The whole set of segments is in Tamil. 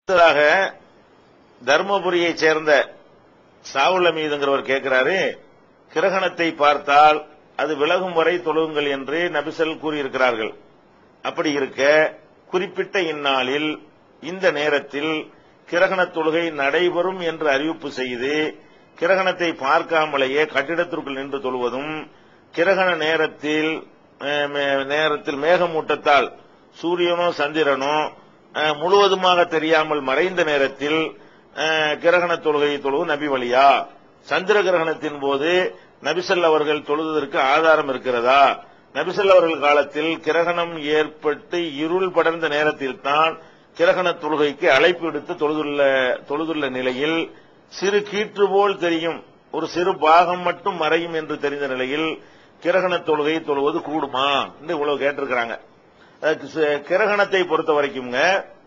அடுத்ததாக தர்மபுரியைச் சேர்ந்த சாவுல மீதுங்கிறவர் கேட்கிறாரு கிரகணத்தை பார்த்தால் அது விலகும் வரை தொழுகுங்கள் என்று நபிசல் கூறியிருக்கிறார்கள் அப்படி இருக்க குறிப்பிட்ட இந்நாளில் இந்த நேரத்தில் கிரகண தொழுகை நடைபெறும் என்று அறிவிப்பு செய்து கிரகணத்தை பார்க்காமலேயே கட்டிடத்திற்குள் நின்று தொழுவதும் கிரகண நேரத்தில் அஹ், மே- நேரத்தில் மேகமூட்டத்தால் சூரியனோ சந்திரனோ அஹ், முழுவதுமாக தெரியாமல் மறைந்த நேரத்தில் அஹ், கிரகண தொழுகை தொழுவு நபி வழியா சந்திர கிரகணத்தின் போது நபிசல் அவர்கள் தொழுவதற்கு ஆதாரம் இருக்கிறதா நபிசல் அவர்கள் காலத்தில் கிரகணம் ஏற்பட்டு இருள் படர்ந்த நேரத்தில் தான் கிரகண தொழுகைக்கு அழைப்பு விடுத்து தொழுதுள்ள தொழுதுள்ள நிலையில் சிறு கீற்று போல் தெரியும் ஒரு சிறு பாகம் மட்டும் மறையும் என்று தெரிந்த நிலையில் கிரகண தொழுகை தொழுவது கூடுமா என்று இவ்வளவு கேட்டிருக்கிறாங்க அதுக்கு ச- கிரகணத்தை பொறுத்த வரைக்கும்ங்க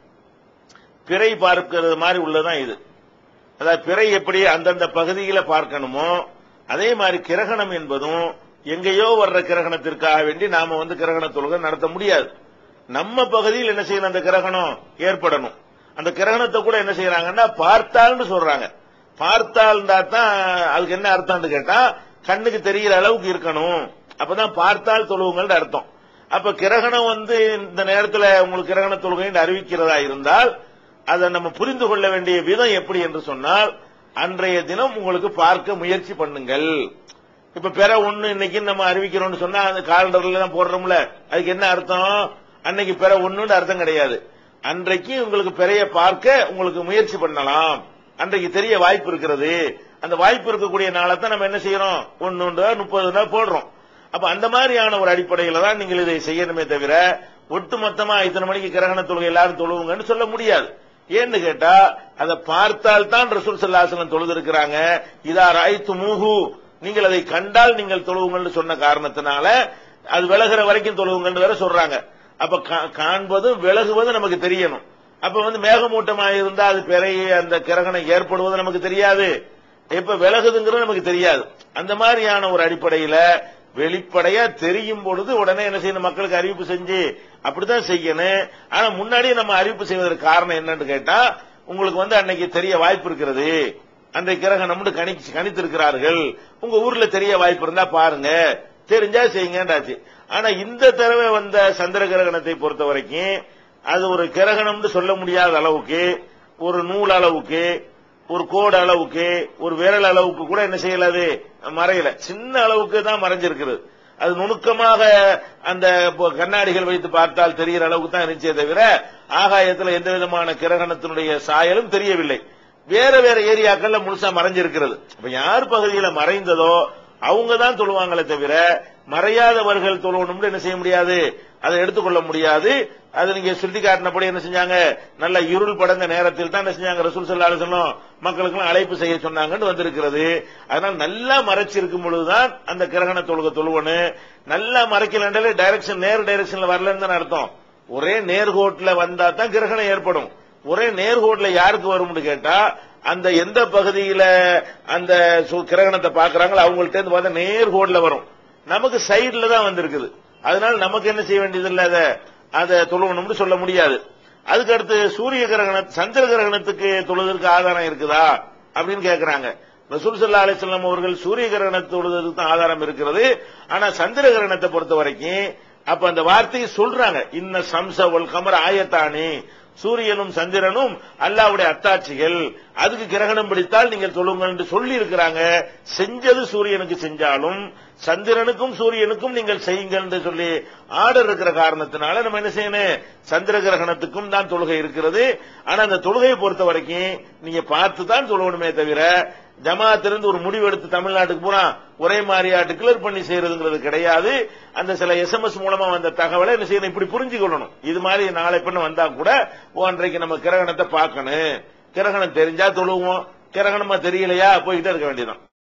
பிறை பார்க்கிறது மாதிரி உள்ளதான் இது அதாவது பிறை எப்படி அந்தந்த பகுதியில பார்க்கணுமோ அதே மாதிரி கிரகணம் என்பதும் எங்கேயோ வர்ற கிரகணத்திற்காக வேண்டி நாம வந்து கிரகண தொழுகை நடத்த முடியாது நம்ம பகுதியில் என்ன செய்யணும் அந்த கிரகணம் ஏற்படணும் அந்த கிரகணத்தை கூட என்ன செய்யறாங்கன்னா பார்த்தால்னு சொல்றாங்க பார்த்தால் தான் அதுக்கு என்ன அர்த்தம்னு கேட்டா கண்ணுக்கு தெரிகிற அளவுக்கு இருக்கணும் அப்பதான் பார்த்தால் தொழுவுங்கள் அர்த்தம் அப்ப கிரகணம் வந்து இந்த நேரத்துல உங்களுக்கு கிரகண தொழுகை என்று அறிவிக்கிறதா இருந்தால் அதை நம்ம புரிந்து கொள்ள வேண்டிய விதம் எப்படி என்று சொன்னால் அன்றைய தினம் உங்களுக்கு பார்க்க முயற்சி பண்ணுங்கள் இப்ப பெற ஒண்ணு இன்னைக்கு நம்ம அறிவிக்கிறோம்னு சொன்னா அந்த காலண்டர்ல தான் போடுறோம்ல அதுக்கு என்ன அர்த்தம் அன்னைக்கு பெற ஒண்ணுன்னு அர்த்தம் கிடையாது அன்றைக்கு உங்களுக்கு பெறைய பார்க்க உங்களுக்கு முயற்சி பண்ணலாம் அன்றைக்கு தெரிய வாய்ப்பு இருக்கிறது அந்த வாய்ப்பு இருக்கக்கூடிய நாளை தான் நம்ம என்ன செய்யறோம் ஒன்னு முப்பது போடுறோம் அப்ப அந்த மாதிரியான ஒரு அடிப்படையில தான் நீங்கள் இதை செய்யணுமே தவிர ஒட்டுமொத்தமா இத்தனை மணிக்கு கிரகண தொழுகை எல்லாரும் தொழுவுங்கன்னு சொல்ல முடியாது ஏன்னு கேட்டா அதை பார்த்தால் தான் ரசூல் சல்லாசலம் தொழுது இருக்கிறாங்க இதா ராய்த்து மூஹு நீங்கள் அதை கண்டால் நீங்கள் தொழுவுங்கன்னு சொன்ன காரணத்தினால அது விலகுற வரைக்கும் தொழுவுங்கன்னு வேற சொல்றாங்க அப்ப கா- காண்பதும் விலகுவதும் நமக்கு தெரியணும் அப்ப வந்து மேகமூட்டமா இருந்தா அது பிறைய அந்த கிரகணம் ஏற்படுவது நமக்கு தெரியாது எப்ப விலகுதுங்கிறது நமக்கு தெரியாது அந்த மாதிரியான ஒரு அடிப்படையில வெளிப்படையா தெரியும் பொழுது உடனே என்ன செய்யணும் மக்களுக்கு அறிவிப்பு செஞ்சு அப்படித்தான் செய்யணும் ஆனா முன்னாடியே நம்ம அறிவிப்பு செய்வதற்கு காரணம் என்னன்னு கேட்டா உங்களுக்கு வந்து அன்னைக்கு தெரிய வாய்ப்பு இருக்கிறது அன்றைக்கு கிரகணம்னு கணிச்சு கணித்திருக்கிறார்கள் உங்க ஊர்ல தெரிய வாய்ப்பு இருந்தா பாருங்க தெரிஞ்சா செய்யுங்கன்றாச்சு ஆனா இந்த தடவை வந்த சந்திர கிரகணத்தை பொறுத்த வரைக்கும் அது ஒரு கிரகணம்னு சொல்ல முடியாத அளவுக்கு ஒரு நூல் அளவுக்கு ஒரு கோடு அளவுக்கு ஒரு விரல் அளவுக்கு கூட என்ன செய்யல அது மறையல சின்ன அளவுக்கு தான் மறைஞ்சிருக்கிறது அது நுணுக்கமாக அந்த இப்போ கண்ணாடிகள் வைத்து பார்த்தால் தெரிகிற அளவுக்கு தான் இருந்துச்சே தவிர ஆகாயத்தில் எந்த விதமான கிரகணத்தினுடைய சாயலும் தெரியவில்லை வேற வேற ஏரியாக்கள்ல முழுசா மறைஞ்சிருக்கிறது இப்ப யார் பகுதியில மறைந்ததோ அவங்க தான் தொழுவாங்களே தவிர மறையாதவர்கள் தொழுவணும்னு என்ன செய்ய முடியாது அதை எடுத்துக்கொள்ள முடியாது அது நீங்க சுட்டி காட்டினபடி என்ன செஞ்சாங்க நல்ல இருள் படந்த நேரத்தில் தான் என்ன செஞ்சாங்க ரசூல் சல்லா அலுவலம் மக்களுக்கு அழைப்பு செய்ய சொன்னாங்கன்னு வந்திருக்கிறது அதனால நல்லா மறைச்சிருக்கும் பொழுதுதான் அந்த கிரகண தொழுக தொழுவனு நல்லா மறைக்கலன்றாலே டைரக்ஷன் நேர் டைரக்ஷன்ல வரலன்னு தானே அர்த்தம் ஒரே நேர்கோட்டுல வந்தா தான் கிரகணம் ஏற்படும் ஒரே நேர்கோட்டுல யாருக்கு வரும்னு கேட்டா அந்த எந்த பகுதியில அந்த சு- கிரகணத்தை பாக்குறாங்களோ அவங்கள்ட்ட இருந்து பார்த்தா நேர்கோட்ல வரும் நமக்கு சைடுல தான் வந்திருக்குது அதனால நமக்கு என்ன செய்ய வேண்டியது இல்ல அதை அதை தொழுவணும்னு சொல்ல முடியாது அதுக்கு அடுத்து சூரிய கிரகண சந்திர கிரகணத்துக்கு தொழுவதற்கு ஆதாரம் இருக்குதா அப்படின்னு கேக்குறாங்க ரசூல் சல்லா அலிஸ்லாம் அவர்கள் சூரிய கிரகணத்தை தொழுவதற்கு தான் ஆதாரம் இருக்கிறது ஆனா சந்திர கிரகணத்தை பொறுத்த வரைக்கும் அப்ப அந்த வார்த்தையை சொல்றாங்க இன்ன சம்ச ஒல் கமர் ஆயத்தானி சூரியனும் சந்திரனும் அல்லாவுடைய அத்தாட்சிகள் அதுக்கு கிரகணம் பிடித்தால் நீங்கள் சொல்லுங்க என்று சொல்லி இருக்கிறாங்க செஞ்சது சூரியனுக்கு செஞ்சாலும் சந்திரனுக்கும் சூரியனுக்கும் நீங்கள் செய்யுங்கள் என்று சொல்லி ஆர்டர் இருக்கிற காரணத்தினால நம்ம என்ன செய்யணும் சந்திர கிரகணத்துக்கும் தான் தொழுகை இருக்கிறது ஆனா அந்த தொழுகையை பொறுத்த வரைக்கும் நீங்க பார்த்து தான் தொழுவணுமே தவிர ஜமாத்திலிருந்து ஒரு முடிவு எடுத்து தமிழ்நாட்டுக்கு பூரா ஒரே மாதிரியா டிக்ளேர் பண்ணி செய்யறதுங்கிறது கிடையாது அந்த சில எஸ்எம்எஸ் மூலமா வந்த தகவலை என்ன செய்யணும் இப்படி புரிஞ்சுக்கொள்ளணும் இது மாதிரி நாளை பின்ன வந்தா கூட ஓ அன்றைக்கு நம்ம கிரகணத்தை பார்க்கணும் கிரகணம் தெரிஞ்சா தொழுவோம் கிரகணமா தெரியலையா போய்கிட்டே இருக்க வேண்டியதான்